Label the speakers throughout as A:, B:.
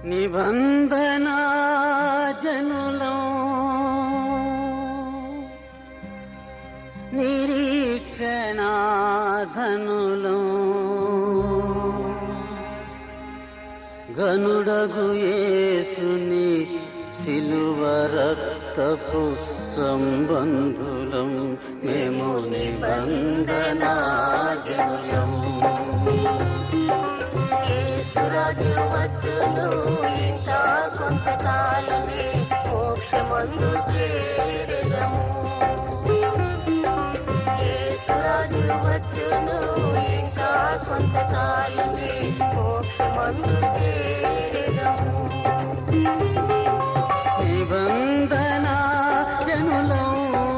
A: నిబంధన జనులం నిరీక్షణాధనులం గనుడగు యేసుని సిలువ రక్తపు సంబంధులం మేము నిబంధన జనులం
B: యేసురాజు వచ్చును ఇంకా కొంతకాలమే మోక్షమందు చేరెదము యేసురాజు వచ్చును ఇంకా కొంతకాలమే మోక్షమందు చేరెదము
A: నిబంధన జనులం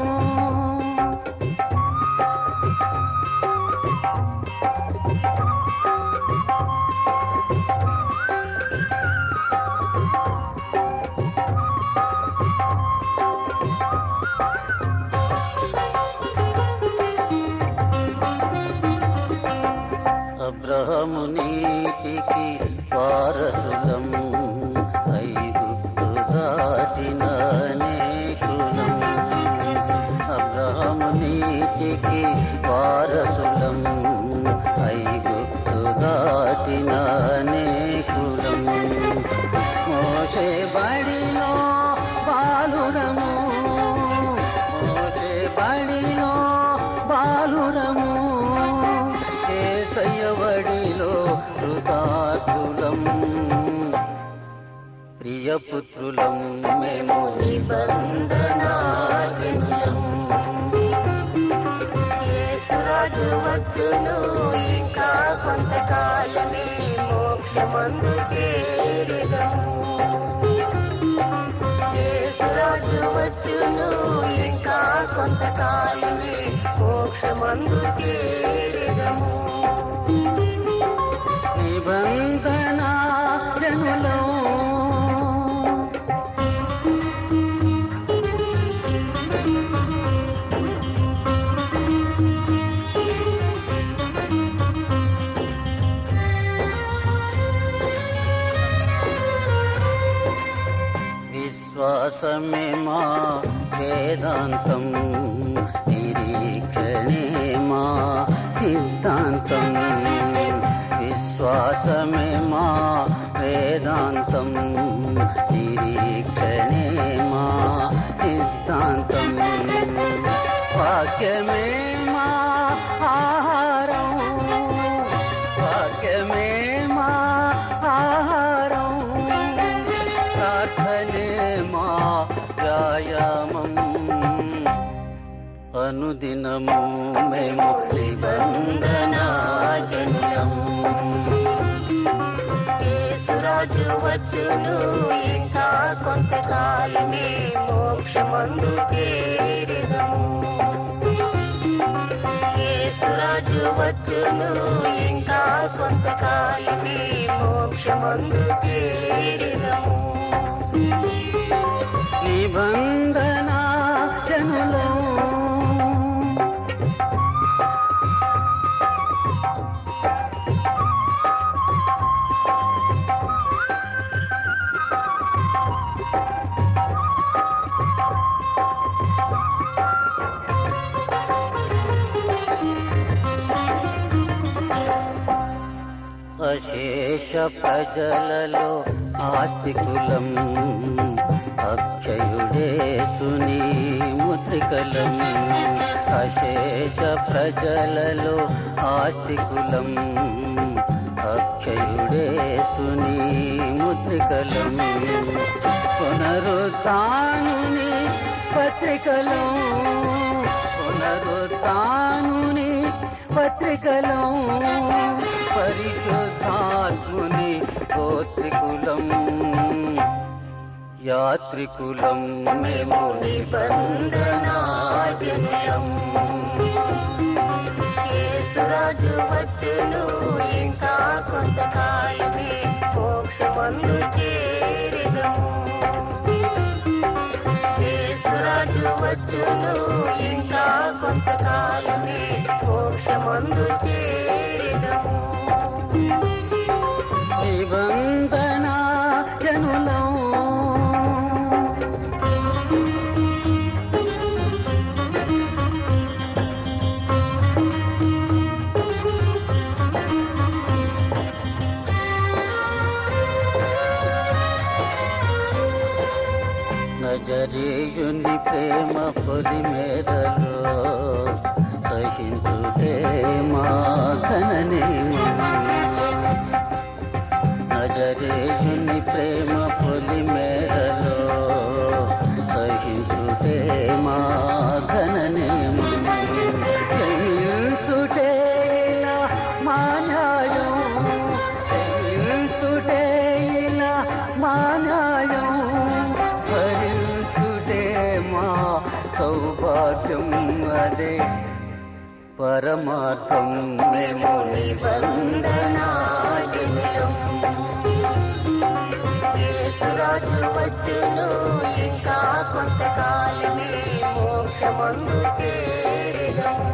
A: అబ్రహము నీతికి వారసులం ఐగుప్తు దాటిన అనేకులం అబ్రహము నీతికి వారసులం ఐగుప్తు దాటిన అనేకులం మోసే బడిలో బాలురము మోసే బడిలో బాలురము కేశయవడిలో కృతార్థులం ప్రియపుత్రులం మేము
B: నిబంధనాజనులం యేసురాజు వచ్చును ఇంకా కొంతకాలమే మోక్షమందు చేరెదము యేసురాజు వచ్చును ఇంకా కొంతకాలమే మోక్షమందు చేరెదము
A: నిబంధన జనులం విశ్వాసమే మా వేదాంతం నిరీక్షణే మా సిద్ధాంతం విశ్వాసమే మా వేదాంతం నిరీక్షణే మా సిద్ధాంతం వాక్యమే మా ఆహారం వాక్యమే మా ఆహారం ప్రార్థనే మా వ్యాయామం అనుదినము మేము నిబంధనాజనులం
B: యేసురాజు వచ్చును ఇంకా కొంతకాలమే మోక్షమందు చేరెదము యేసురాజు వచ్చును ఇంకా కొంతకాలమే మోక్షమందు చేరెదము
A: నిబంధన జనులం అశేష ప్రజలలో ఆస్తికులం అక్షయుడేసుని ముద్రికలం అశేష ప్రజలలో ఆస్తికులం అక్షయుడేసుని ముద్రికలం పునరుత్నుని పత్రికలం పునరుత్నుని పత్రికలం పరిశుద్ధాత్ముని గోత్రికులం యాత్రికులం మేము
B: నిబంధనాజనులం యేసురాజు వచ్చును ఇంకా కొంతకాలమే మోక్షమందు చేరెదము యేసురాజు వచ్చును ఇంకా కొంతకాలమే మోక్షమందు చేరెదము
A: నిబంధన నజరేయుని ప్రేమ పొలి మేరలో సహించుటే మా ఘననేమము నజరేయుని ప్రేమ పొలి మేరలో సహించుటే మా ఘననేమము తెలుసుటే ఇలా మా న్యాయం తెలుసుటే ఇలా మా న్యాయం భరించుటే మా సౌభాగ్యం అదే పరమార్థం మేము
B: నిబంధనాజనులం యేసురాజు వచ్చును ఇంకా కొంతకాలమే మోక్షమందు చేరదము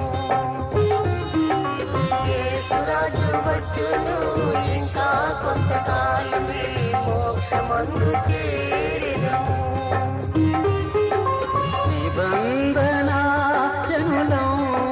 B: యేసురాజు వచ్చును ఇంకా కొంతకాలమే మోక్షమందు చేరదము
A: నిబంధన జనులం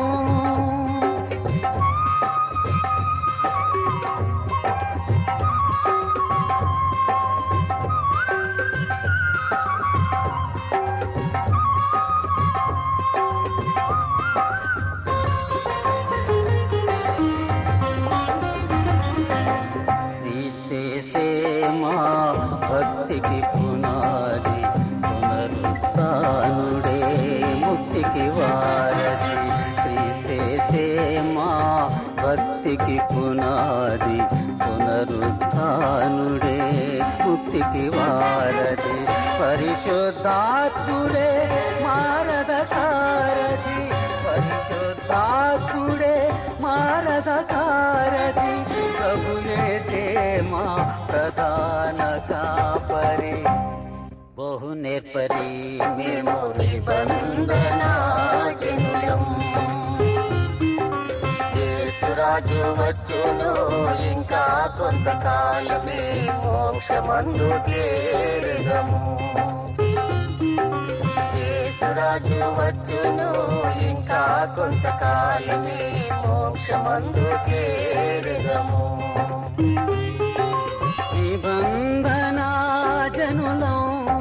A: క్రీస్తే సేమా భక్తికి పునాది పునరుత్నుడే ముక్తికి వారది క్రీస్తే సేమా భక్తికి పునాది పునరుత్నుడే ముక్తికి వారది పరిశుద్ధాత్ముడే మారద సారథి పరిశుద్ధాత్ముడే మారద సారథి ప్రభుయేసే మా ప్రధాన కాపరి బహు నేర్పరి మేము
B: మేము నిబంధనాజనులం యేసురాజు వచ్చును ఇంకా కొంతకాలమే మోక్షమందు చేరదము యేసురాజు వచ్చును ఇంకా కొంతకాలమే మోక్షమందు చేరదము
A: నిబంధన జనులం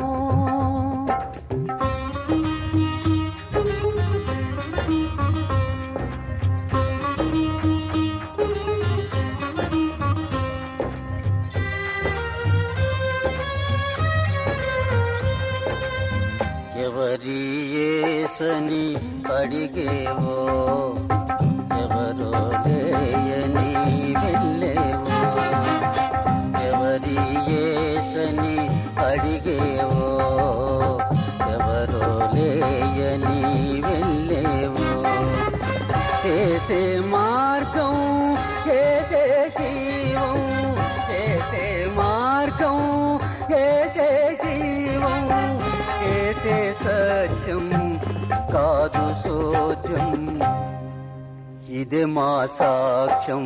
A: ఎవరి యేసని అడిగేవో ఎవరో లేయని వెళ్ళేవో ఎవరి యేసని అడిగేవో ఎవరో లేయని వెళ్ళేవో ఏసే మార్గం ఏసే జీవం ఏసే మార్గం ఏసే జీవం ఏసే సత్యం కాదు సోచం ఇదే మా సాక్ష్యం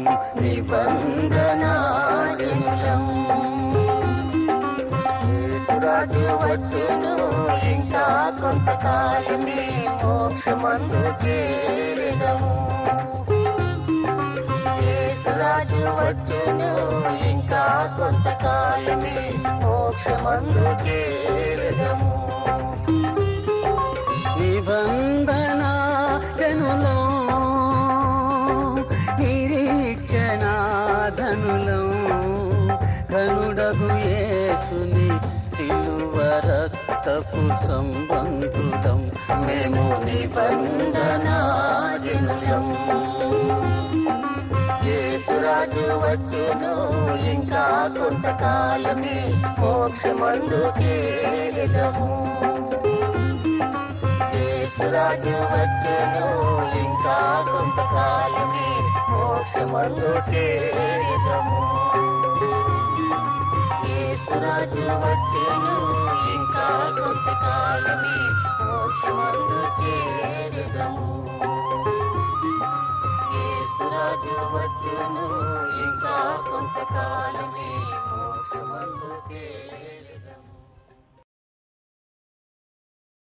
B: నిబంధనాజనులం యేసురాజు వచ్చును ఇంకా కొంతకాలమే మోక్షమందు చేరదము యేసురాజు వచ్చును ఇంకా కొంతకాలమే మోక్షమందు చేరదము
A: నిబంధన జనులం నిరీక్షణ ధనులం కనుడగు యేసుని సిలువ రక్తపు సంబంధులం మేము
B: నిబంధనాజనులం యేసురాజు వచ్చును ఇంకా కొంతకాలమే మోక్షమందు చేరదము యేసురాజు వచ్చును ఇంకా కొంతకాలమే మోక్షమందు చేరదము యేసురాజు వచ్చును ఇంకా కొంతకాలమే మోక్షమందు చేరదము యేసురాజు వచ్చును ఇంకా కొంతకాలమే